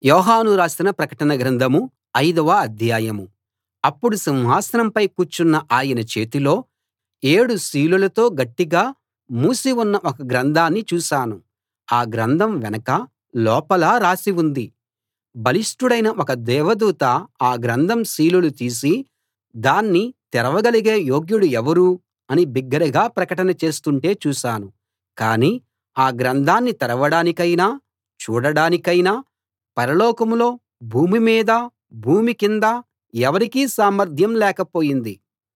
యోహాను రాసిన ప్రకటన గ్రంథం ఐదవ అధ్యాయం అప్పుడు సింహాసనంపై కూర్చున్న ఆయన చేతిలో ఏడు సీలులతో గట్టిగా మూసి ఉన్న ఒక గ్రంథాన్ని చూశాను ఆ గ్రంథం వెనకా లోపలా రాసి ఉంది బలిష్ఠుడైన ఒక దేవదూత ఆ గ్రంథం సీలులు తీసి దాన్ని తెరవగలిగే యోగ్యుడు ఎవరు అని బిగ్గరగా ప్రకటన చేస్తుంటే చూశాను కానీ ఆ గ్రంథాన్ని తెరవడానికైనా చూడడానికైనా పరలోకంలో భూమి మీద భూమి కింద ఎవరికీ సామర్థ్యం లేకపోయింది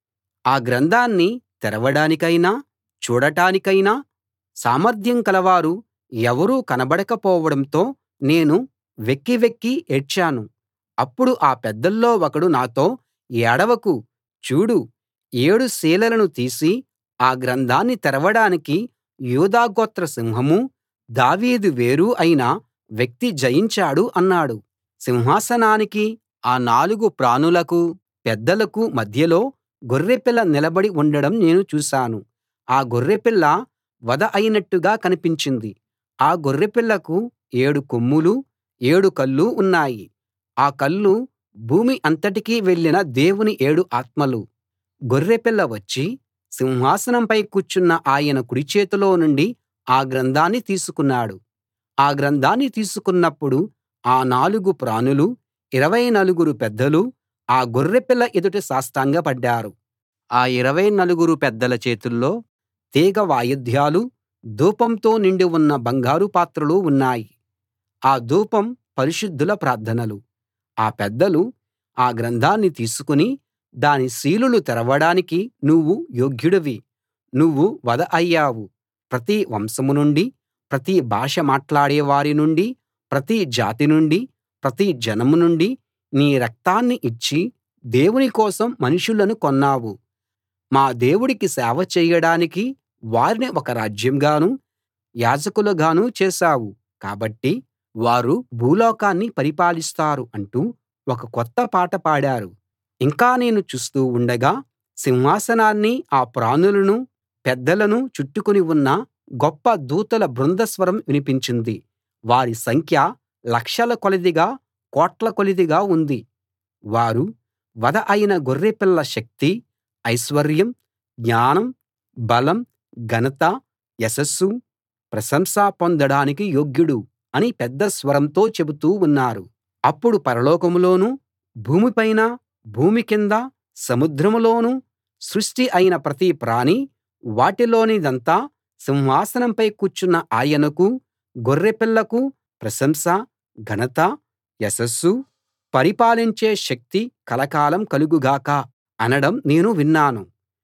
ఆ గ్రంథాన్ని తెరవడానికైనా చూడటానికైనా సామర్థ్యం కలవారు ఎవరూ కనబడకపోవడంతో నేను వెక్కి వెక్కి ఏడ్చాను అప్పుడు ఆ పెద్దల్లో ఒకడు నాతో ఏడవకు చూడు ఏడు సీలులను తీసి ఆ గ్రంథాన్ని తెరవడానికి యూదా గోత్ర సింహమూ దావీదు వేరు అయిన వ్యక్తి జయించాడు అన్నాడు సింహాసనానికీ ఆ నాలుగు ప్రాణులకూ పెద్దలకూ మధ్యలో గొర్రెపిల్ల నిలబడి ఉండడం నేను చూశాను ఆ గొర్రెపిల్ల వధ అయినట్టుగా కనిపించింది ఆ గొర్రెపిల్లకు ఏడు కొమ్ములూ ఏడు కళ్ళు ఉన్నాయి ఆ కళ్ళు భూమి అంతటికీ వెళ్ళిన దేవుని ఏడు ఆత్మలు గొర్రెపిల్ల వచ్చి సింహాసనంపై కూర్చున్న ఆయన కుడి చేతిలో నుండి ఆ గ్రంథాన్ని తీసుకున్నాడు ఆ గ్రంథాన్ని తీసుకున్నప్పుడు ఆ నాలుగు ప్రాణులూ ఇరవై నలుగురు పెద్దలూ ఆ గొర్రెపిల్ల ఎదుట సాష్టాంగపడ్డారు ఆ ఇరవై నలుగురు పెద్దల చేతుల్లో తీగ వాయిద్యాలూ ధూపంతో నిండి ఉన్న బంగారు పాత్రలు ఉన్నాయి ఆ ధూపం పరిశుద్ధుల ప్రార్థనలు ఆ పెద్దలు ఆ గ్రంథాన్ని తీసుకుని దాని సీలులు తెరవడానికి నువ్వు యోగ్యుడివి నువ్వు వధ అయ్యావు ప్రతి వంశం నుండీ ప్రతి భాష మాట్లాడే వారి నుండీ ప్రతి జాతి నుండీ ప్రతి జనం నుండీ నీ రక్తాన్ని ఇచ్చి దేవుని కోసం మనుషులను కొన్నావు మా దేవుడికి సేవ చేయడానికి వారిని ఒక రాజ్యంగానూ యాజకులుగానూ చేశావు కాబట్టి వారు భూలోకాన్ని పరిపాలిస్తారు అంటూ ఒక కొత్త పాట పాడారు ఇంకా నేను చూస్తూ ఉండగా సింహాసనాన్నీ ఆ ప్రాణులనూ పెద్దలనూ చుట్టుకుని ఉన్న గొప్ప దూతల బృంద స్వరం వినిపించింది వారి సంఖ్య లక్షల కొలదిగా కోట్ల కొలదిగా ఉంది వారు వధ అయిన గొర్రెపిల్ల శక్తి ఐశ్వర్యం జ్ఞానం బలం ఘనత యశస్సు ప్రశంస పొందడానికి యోగ్యుడు అని పెద్ద స్వరంతో చెబుతూ ఉన్నారు అప్పుడు పరలోకంలోనూ భూమి పైన భూమి కింద సముద్రంలోనూ సృష్టి అయిన ప్రతి ప్రాణీ వాటిలోనిదంతా సింహాసనంపై కూర్చున్న ఆయనకూ గొర్రెపిల్లకు ప్రశంస ఘనత యశస్సు పరిపాలించే శక్తి కలకాలం కలుగు గాక అనడం నేను విన్నాను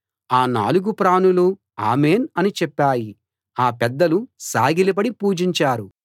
ఆ నాలుగు ప్రాణులూ ఆమేన్ అని చెప్పాయి ఆ పెద్దలు సాగిలపడి పూజించారు